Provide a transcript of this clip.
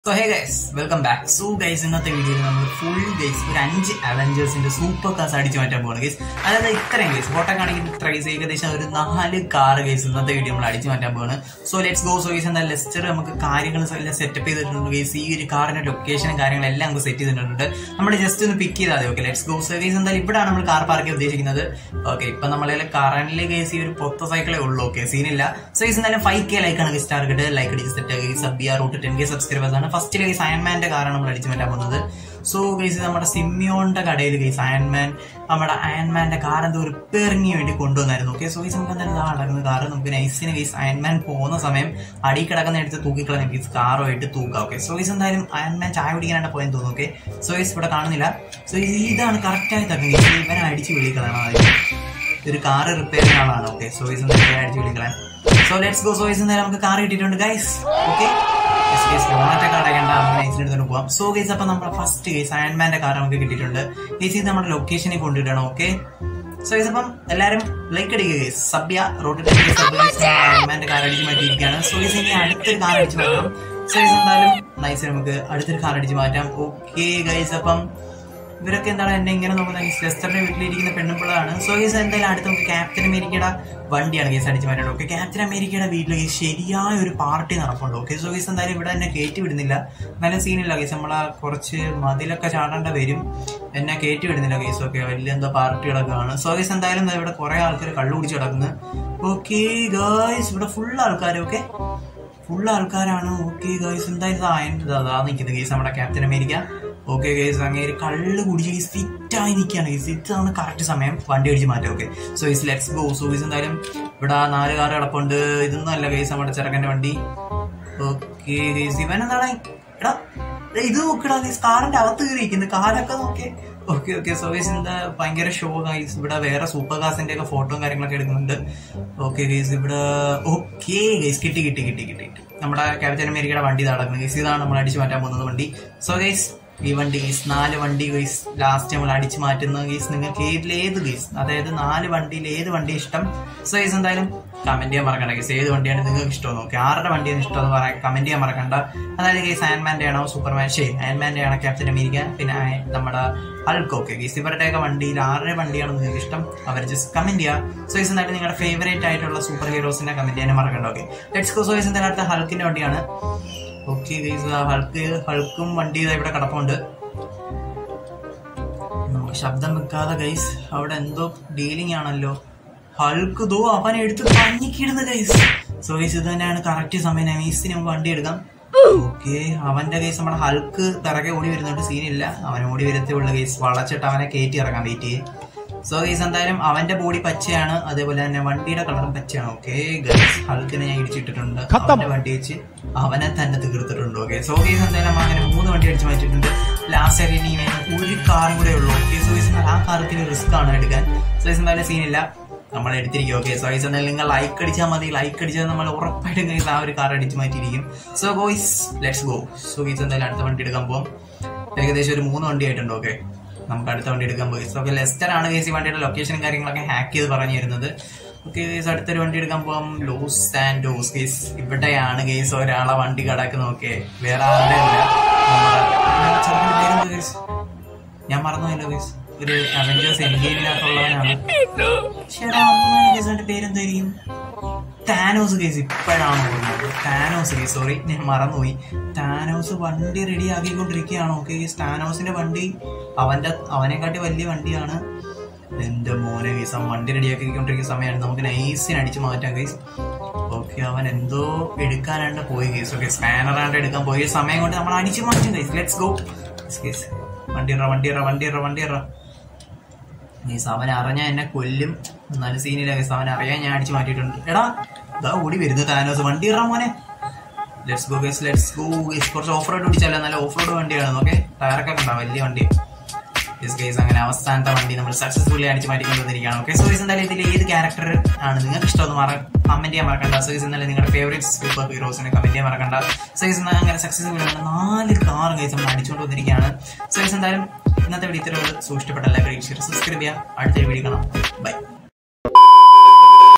so hey guys welcome back so guys ഇന്നത്തെ വീഡിയോയിൽ നമ്മൾ ഫുൾ ഗൈസ് ഒരു അഞ്ച് അവഞ്ചേഴ്സിന്റെ സൂപ്പർ കാർസ് അടിച്ചു മാറ്റാൻ പോകുന്നത് ഗൈസ് അതായത് ഇത്രയും ഗൈസ് ഫോട്ടോക്കാണെങ്കിൽ ഇത്ര ഗൈസ് ഏകദേശം ഒരു നാല് കാർ ഗൈസ് ഇന്നത്തെ വീഡിയോ നമ്മൾ അടിച്ചു മാറ്റാൻ പോകുന്നത് so let's go so guys എന്താ ലെസ്റ്റർ നമുക്ക് കാര്യങ്ങൾ എല്ലാം സെറ്റപ്പ് ചെയ്തിട്ടുണ്ട് ഗൈസ് ഈ ഒരു കാറിന്റെ ലൊക്കേഷനും കാര്യങ്ങളും എല്ലാം നമുക്ക് സെറ്റ് ചെയ്തിട്ടുണ്ട് നമ്മൾ ജസ്റ്റ് ഒന്ന് പിക്ക് ചെയ്താൽ മതി okay let's go so guys എന്തായാലും ഇവിടെയാണ് നമ്മൾ കാർ പാർക്ക് ചെയ്യാൻ ഉദ്ദേശിക്കുന്നത് ഓക്കെ ഇപ്പൊ നമ്മളെ കറന്റ് ഗൈസ് ഈ ഒരു പൊത്ത സൈക്കിളേ ഉള്ളൂ ഓക്കെ സീനില്ല സോ ഗൈസ് എന്തായാലും ഫൈവ് കെ ലൈക്കാണ് ഗൈസ് ടാർഗറ്റ് ലൈക്ക് അടിച്ച് സെറ്റ് ഗൈസ് സബിയ റൂട്ട് ടെൻ കെ സബ്സ്ക്രൈബേഴ്സ് ആണ് ഫസ്റ്റ് ഗൈസ് അയൺമാന്റെ കാറാണ് നമ്മൾ അടിച്ചു മാറ്റാൻ പോകുന്നത് സോ ഗൈസ് നമ്മുടെ സിമ്മിയോന്റെ കടയിൽ ഗൈസ് അയൺമാൻ നമ്മുടെ അയൺമാന്റെ കാർ എന്തോ റിപ്പയറിംഗിന് വേണ്ടി കൊണ്ടുവന്നായിരുന്നു ഓക്കെ സോ ഗൈസ് നമുക്ക് എന്തായാലും ഇതാ അടങ്ങുന്ന കാർ നമുക്ക് നൈസിന് ഗൈസ് അയൺമാൻ പോകുന്ന സമയം അടി കിടക്കുന്ന എടുത്ത് തൂക്കിക്കളഞ്ഞ ഗൈസ് കാറുമായിട്ട് തൂക്കാം ഓക്കെ സോ ഗൈസ് എന്തായാലും അയൺമാൻ ചായ കുടിക്കാനായിട്ട് പോയെന്ന് തോന്നുന്നു ഓക്കെ സോ ഗൈസ് ഇവിടെ കാണുന്നില്ല സോ ഇതാണ് കറക്റ്റായി തക്കുന്നത് ഇവനെ അടിച്ച് വിളിക്കളാണ് ആദ്യം ഒരു കാറ് റിപ്പയറിംഗ് ആളാണ് ഓക്കെ സോ ഗൈസ് എന്തായാലും അടിച്ച് വിളിക്കളാൻ so let's go so guys എന്തായാലും നമുക്ക് കാർ കിട്ടിയിട്ടുണ്ട് ഗൈസ് ഓക്കെ ലോണൊക്കെ അടയ്ക്കേണ്ട നൈസിന് എടുത്തോണ്ട് പോവാം സോ ഗൈസ് അപ്പൊ നമ്മുടെ ഫസ്റ്റ് കേസ് അയൺമാന്റെ കാർ നമുക്ക് കിട്ടിയിട്ടുണ്ട് ഗൈസ് ഇത് നമ്മുടെ ലൊക്കേഷനിൽ കൊണ്ടിടണം ഓക്കെ സോ ഗൈസ് അപ്പം എല്ലാരും ലൈക്ക് അടിക്കുക ഗൈസ് സബ്യ റോട്ടിൽ അയൺമാന്റെ കാർ അടിച്ച് മാറ്റിയിരിക്കുകയാണ് സോ ഗൈസ് ഇനി അടുത്തൊരു കാർ അടിച്ച് മാറ്റാം സോ ഗൈസ് എന്തായാലും നൈസ് നമുക്ക് അടുത്തൊരു കാർ അടിച്ച് മാറ്റാം ഓക്കെ ഗൈസ് അപ്പം ഇവരൊക്കെ എന്താണ് എന്നെ ഇങ്ങനെ നോക്കുന്നത് ലെസ്റ്ററിന്റെ വീട്ടിലിരിക്കുന്ന പെണ്ണുമ്പിളാണ് സോ ഗേസ് എന്തായാലും അടുത്ത് നമുക്ക് ക്യാപ്റ്റൻ അമേരിക്കയുടെ വണ്ടിയാണ് കേസ് അടിച്ചു മാറ്റേണ്ടത് ഓക്കെ ക്യാപ്റ്റൻ അമേരിക്കയുടെ വീട്ടിൽ ഗേസ് ശരിയായ ഒരു പാർട്ടി നടപ്പുണ്ട് ഓക്കെ സോ ഗേസ് എന്തായാലും ഇവിടെ എന്നെ കയറ്റി വിടുന്നില്ല നല്ല സീനില്ല ഗേസ് നമ്മളെ കുറച്ച് മതിലൊക്കെ ചാടേണ്ട വരും എന്നെ കയറ്റി വിടുന്നില്ല ഗേസ് ഓക്കെ വലിയ എന്തോ പാർട്ടികളൊക്കെ ആണ് സോ ഗേസ് എന്തായാലും ദാ ഇവിടെ കുറെ ആൾക്കാർ കള്ളു കുടിച്ച് കിടക്കുന്നു ഓക്കെ ഗേസ് ഇവിടെ ഫുൾ ആൾക്കാർ ഓക്കെ ഫുൾ ആൾക്കാരാണ് ഓക്കെ ഗൈസ് എന്തായാലും ആയത് അതാ നിൽക്കുന്നത് ഗൈസ് നമ്മുടെ ക്യാപ്റ്റൻ അമേരിക്ക ഓക്കെ ഗൈസ് അങ്ങേര് കള്ള് കുടിച്ച് ഗൈസ് ഫിറ്റ് ആയി നിൽക്കുകയാണ് ഗൈസ് ഇതാണ് കറക്റ്റ് സമയം വണ്ടി അടിച്ച് മാറ്റാം okay so guys let's go so guys എന്തായാലും ഇവിടെ നാല് കാർ കിടപ്പുണ്ട് ഇതൊന്നും അല്ല ഗൈസ് നമ്മുടെ ചെറുക്കന്റെ വണ്ടി ഓക്കെ ഗൈസ് ഇവൻ എന്താണ് എടാ ദേ ഇത് നോക്കടാ ഗൈസ് കാറിന്റെ അകത്ത് കയറിയിരിക്കുന്നു കാറൊക്കെ നോക്കേ ഓക്കെ ഓക്കെ സോ ഗൈസ് എന്താ ഭയങ്കര ഷോ ഗൈസ് ഇവിടെ വേറെ സൂപ്പർ കാസിന്റെ ഒക്കെ ഫോട്ടോയും കാര്യങ്ങളൊക്കെ എടുക്കുന്നുണ്ട് ഓക്കെ ഗൈസ് ഇവിടെ ഓക്കെ ഗൈസ് കിട്ടി കിട്ടി കിട്ടി കിട്ടി കിട്ടി നമ്മുടെ ക്യാപ്റ്റൻ അമേരിക്കയുടെ വണ്ടി നടക്കുന്നത് ഗൈസ് ഇതാണ് നമ്മൾ അടിച്ചു മാറ്റാൻ പോകുന്നത് വണ്ടി സോ ഗൈസ് ഈ വണ്ടി ഗൈസ് നാല് വണ്ടി ഗൈസ് ലാസ്റ്റ് നമ്മൾ അടിച്ചു മാറ്റുന്ന ഗൈസ് നിങ്ങൾക്ക് ഏതിൽ ഏത് ഗൈസ് അതായത് നാല് വണ്ടിയിൽ ഏത് വണ്ടി ഇഷ്ടം സോ ഗൈസ് എന്തായാലും കമന്റ് ചെയ്യാൻ മറക്കണ്ട ഗൈസ് ഏത് വണ്ടിയാണ് നിങ്ങൾക്ക് ഇഷ്ടം നോക്കി ആരുടെ വണ്ടിയാണ് ഇഷ്ടം എന്ന് പറയാൻ കമന്റ് ചെയ്യാൻ മറക്കണ്ട അതായത് ഗൈസ് അയൺമാന്റെ ആണോ സൂപ്പർമാൻ ഷേ അയൺമാന്റെ ആണോ ക്യാപ്റ്റൻ അമേരിക്ക പിന്നെ അയ- നമ്മുടെ ഹൾക്ക് ഓക്കെ ഗൈസ് ഇവരുടെയൊക്കെ വണ്ടിയിൽ ആരുടെ വണ്ടിയാണ് നിങ്ങൾക്ക് ഇഷ്ടം അവർ ജസ്റ്റ് കമന്റ് ചെയ്യുക സോ ഗൈസ് എന്തായാലും നിങ്ങളുടെ ഫേവറേറ്റ് ആയിട്ടുള്ള സൂപ്പർ ഹീറോസിനെ കമന്റ് ചെയ്യാൻ മറക്കണ്ട okay let's go so guys എന്തായാലും അടുത്ത ഹൾക്കിന്റെ വണ്ടിയാണ് ഓക്കെ ഗൈസ് ഹൾക്ക് ഹൾക്കും വണ്ടി ഇതാ ഇവിടെ കിടപ്പുണ്ട് നമുക്ക് ശബ്ദം വെക്കാതെ ഗൈസ് അവിടെ എന്തോ ഡീലിംഗ് ആണല്ലോ ഹൾക്ക് ദോ അവനെ എടുത്ത് പഞ്ഞിക്കിടുന്ന ഗൈസ് സോ ഗൈസ് ഇത് തന്നെയാണ് കറക്റ്റ് സമയം നമീസിന് നമുക്ക് വണ്ടി എടുക്കാം ഓക്കെ അവന്റെ കേസ് നമ്മുടെ ഹൾക്ക് പിറകെ ഓടി വരുന്നുണ്ട് സീനില്ല അവൻ ഓടി വരത്തേ ഉള്ള കേസ് വളച്ചിട്ട് അവനെ കയറ്റി ഇറങ്ങാൻ വെയിറ്റ് ചെയ്യേ സോ ഗൈസ് എന്തായാലും അവന്റെ ബോഡി പച്ചയാണ് അതേപോലെ തന്നെ വണ്ടിയുടെ കളറും പച്ചയാണ് ഓക്കെ ഗൈസ് ഹൾക്കിനെ ഞാൻ ഇടിച്ചിട്ടിട്ടുണ്ട് അവന്റെ വണ്ടി വെച്ച് അവനെ തന്നെ തീർത്തിട്ടുണ്ട് ഓക്കെ സോ ഗൈസ് എന്തായാലും അങ്ങനെ മൂന്ന് വണ്ടി അടിച്ച് മാറ്റിയിട്ടുണ്ട് ലാസ്റ്റ് ഇനി ഒരു കാറും കൂടെ ഉള്ളൂ ഓക്കെ സോ ഗൈസ് ആ കാർക്ക് റിസ്ക് ആണ് എടുക്കാൻ സോ ഗൈസ് എന്തായാലും സീനില്ല നമ്മൾ എടുത്തിരിക്കും ഓക്കെ സോ ഗൈസ് എന്തായാലും നിങ്ങൾ ലൈക്ക് അടിച്ചാൽ മതി ലൈക്ക് അടിച്ചാൽ നമ്മൾ ഉറപ്പായിട്ടും ഗൈസ് ആ ഒരു കാർ അടിച്ച് മാറ്റിയിരിക്കും so guys let's go so guys എന്തായാലും അടുത്ത വണ്ടി എടുക്കാൻ പോകും ഏകദേശം ഒരു മൂന്ന് വണ്ടി ആയിട്ടുണ്ട് ഓക്കെ നമുക്ക് അടുത്ത വണ്ടി എടുക്കാൻ പോയി സോ ഓക്കെ ലെസ്റ്റർ ആണ് കേസ് ഈ വണ്ടിയുടെ ലൊക്കേഷനും കാര്യങ്ങളൊക്കെ ഹാക്ക് ചെയ്ത് പറഞ്ഞു തരുന്നത് ഓക്കെ കേസ് അടുത്തൊരു വണ്ടി എടുക്കാൻ പോകാം ലോസ് ആൻഡ് ഡോസ് കേസ് ഇവിടെയാണ് കേസ് ഒരാളെ വണ്ടി കടക്കുന്നത് ഓക്കെ വേറെ ആരുടെ അല്ല നമ്മുടെ ചെറുക്കൻ്റെ പേരെന്താ കേസ് ഞാൻ മറന്നുപോയല്ലോ കേസ് ഒരു അവഞ്ചേഴ്സ് എൻഗേജിനകത്തുള്ളവനാണ് ചേട്ടാ കേസിന്റെ പേരെന്തായിരിക്കും താനോസ് കേസ് ഇപ്പോഴാണ് ഓർമ്മത് താനോസ് കേസ് സോറി ഞാൻ മറന്നുപോയി താനോസ് വണ്ടി റെഡി ആക്കിക്കൊണ്ടിരിക്കുകയാണ് ഓക്കെ താനോസിന്റെ വണ്ടി അവന്റെ അവനെക്കാട്ടി വലിയ വണ്ടിയാണ് എന്റെ മോനെ കേസ് അവൻ വണ്ടി റെഡി ആക്കിക്കൊണ്ടിരിക്കുന്ന സമയമാണ് നമുക്ക് നൈസിന് അടിച്ച് മാറ്റാം കേസ് ഓക്കെ അവൻ എന്തോ എടുക്കാനാണ്ട് പോയി കേസ് ഓക്കെ സ്പാനറാണ്ട് എടുക്കാൻ പോയ സമയം കൊണ്ട് നമ്മൾ അടിച്ചു മാറ്റും കേസ് ലെറ്റ്സ് ഗോ കേസ് വണ്ടി ഇറ വണ്ടി ഇറ വണ്ടി ഇറ വണ്ടി ഇറ ഗൈസ് അവൻ അറിഞ്ഞാൽ എന്നെ കൊല്ലും എന്നാലും സീനില്ല ഗൈസ് അവൻ അറിയാൻ ഞാൻ അടിച്ചു മാറ്റിയിട്ടുണ്ട് എടാ ഇതാ ഓടി വരുന്നു താനോസ് വണ്ടി ഇറാ മോനെ let's go guys let's go guys കുറച്ച് ഓഫ് റോഡ് പിടിച്ചല്ല നല്ല ഓഫ് റോഡ് വണ്ടിയാണ് ഓക്കെ ടയറൊക്കെ ഉണ്ടാവും വലിയ വണ്ടി യെസ് ഗൈസ് അങ്ങനെ അവസാനത്തെ വണ്ടി നമ്മൾ സക്സസ്ഫുള്ളി അടിച്ച് മാറ്റിക്കൊണ്ട് വന്നിരിക്കുകയാണ് ഓക്കെ സോ ഗൈസ് എന്തായാലും ഇതിൽ ഏത് ക്യാരക്ടർ ആണ് നിങ്ങൾക്ക് ഇഷ്ടമെന്ന് മറ കമന്റ് ചെയ്യാൻ മറക്കണ്ട സോ ഗൈസ് എന്നാലും നിങ്ങളുടെ ഫേവറേറ്റ് സൂപ്പർ ഹീറോസിനെ കമന്റ് ചെയ്യാൻ മറക്കണ്ട സോ ഗൈസ് അങ്ങനെ സക്സസ്ഫുൾ ആണ് നാല് കാർ ഗൈസ് നമ്മൾ അടിച്ചുകൊണ്ട് വന്നിരിക്കുകയാണ് സോ ഗൈസ് എന്തായാലും ഇന്നത്തെ വീഡിയോ ഇത്രയുള്ളൂ സോ ഇഷ്ടപ്പെട്ട എല്ലാ സബ്സ്ക്രൈബ് ചെയ്യാം അടുത്ത വീഡിയോ കാണാം ബൈ